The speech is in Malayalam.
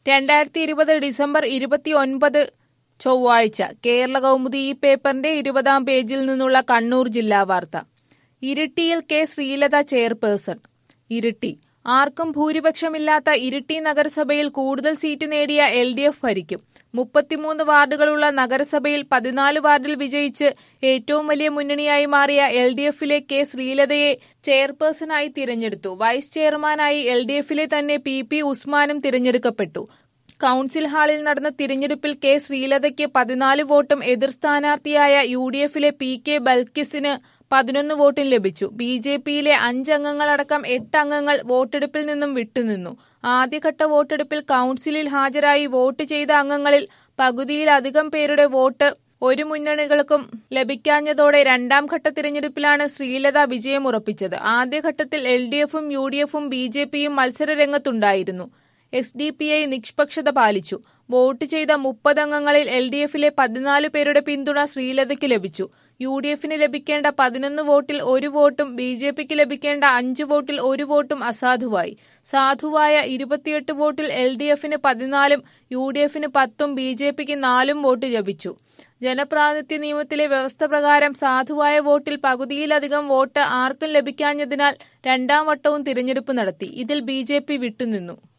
രണ്ടായിരത്തി ഇരുപത് ഡിസംബർ ഇരുപത്തിയൊൻപത് ചൊവ്വാഴ്ച കേരള കൗമുദി ഈ പേപ്പറിന്റെ ഇരുപതാം പേജിൽ നിന്നുള്ള കണ്ണൂർ ജില്ലാ വാർത്ത ഇരിട്ടിയിൽ കെ ശ്രീലത ചെയർപേഴ്സൺ ഇരിട്ടി ആർക്കും ഭൂരിപക്ഷമില്ലാത്ത ഇരിട്ടി നഗരസഭയിൽ കൂടുതൽ സീറ്റ് നേടിയ എൽ ഡി എഫ് ഭരിക്കും മുപ്പത്തിമൂന്ന് വാർഡുകളുള്ള നഗരസഭയിൽ പതിനാല് വാർഡിൽ വിജയിച്ച് ഏറ്റവും വലിയ മുന്നണിയായി മാറിയ എൽ ഡി എഫിലെ കെ ശ്രീലതയെ ചെയർപേഴ്സണായി തിരഞ്ഞെടുത്തു വൈസ് ചെയർമാനായി എൽ ഡി എഫിലെ തന്നെ പി പി ഉസ്മാനും തിരഞ്ഞെടുക്കപ്പെട്ടു കൌൺസിൽ ഹാളിൽ നടന്ന തിരഞ്ഞെടുപ്പിൽ കെ ശ്രീലതയ്ക്ക് പതിനാല് വോട്ടും എതിർ സ്ഥാനാർത്ഥിയായ യു ഡി എഫിലെ പി കെ ബൽക്കിസിന് പതിനൊന്ന് വോട്ടും ലഭിച്ചു ബി ജെ പിയിലെ അഞ്ചംഗങ്ങളടക്കം എട്ട് അംഗങ്ങൾ വോട്ടെടുപ്പിൽ നിന്നും വിട്ടുനിന്നു ആദ്യഘട്ട വോട്ടെടുപ്പിൽ കൌൺസിലിൽ ഹാജരായി വോട്ട് ചെയ്ത അംഗങ്ങളിൽ പകുതിയിലധികം പേരുടെ വോട്ട് ഒരു മുന്നണികൾക്കും ലഭിക്കാഞ്ഞതോടെ രണ്ടാം ഘട്ട തിരഞ്ഞെടുപ്പിലാണ് ശ്രീലത വിജയമുറപ്പിച്ചത് ആദ്യഘട്ടത്തിൽ എൽ ഡി എഫും യു ഡി എഫും ബി ജെ പിയും മത്സരരംഗത്തുണ്ടായിരുന്നു എസ് ഡി പി ഐ നിഷ്പക്ഷത പാലിച്ചു വോട്ട് ചെയ്ത മുപ്പതംഗങ്ങളിൽ എൽ ഡി എഫിലെ പതിനാല് പേരുടെ പിന്തുണ ശ്രീലതയ്ക്ക് ലഭിച്ചു യു ഡി എഫിന് ലഭിക്കേണ്ട പതിനൊന്ന് വോട്ടിൽ ഒരു വോട്ടും ബി ജെ പിക്ക് ലഭിക്കേണ്ട അഞ്ച് വോട്ടിൽ ഒരു വോട്ടും അസാധുവായി സാധുവായ ഇരുപത്തിയെട്ട് വോട്ടിൽ എൽ ഡി എഫിന് പതിനാലും യു ഡി എഫിന് പത്തും ബി ജെ പിക്ക് നാലും വോട്ട് ലഭിച്ചു ജനപ്രാതിനിധ്യ നിയമത്തിലെ വ്യവസ്ഥ പ്രകാരം സാധുവായ വോട്ടിൽ പകുതിയിലധികം വോട്ട് ആർക്കും ലഭിക്കാഞ്ഞതിനാൽ രണ്ടാം വട്ടവും തിരഞ്ഞെടുപ്പ് നടത്തി ഇതിൽ ബി വിട്ടുനിന്നു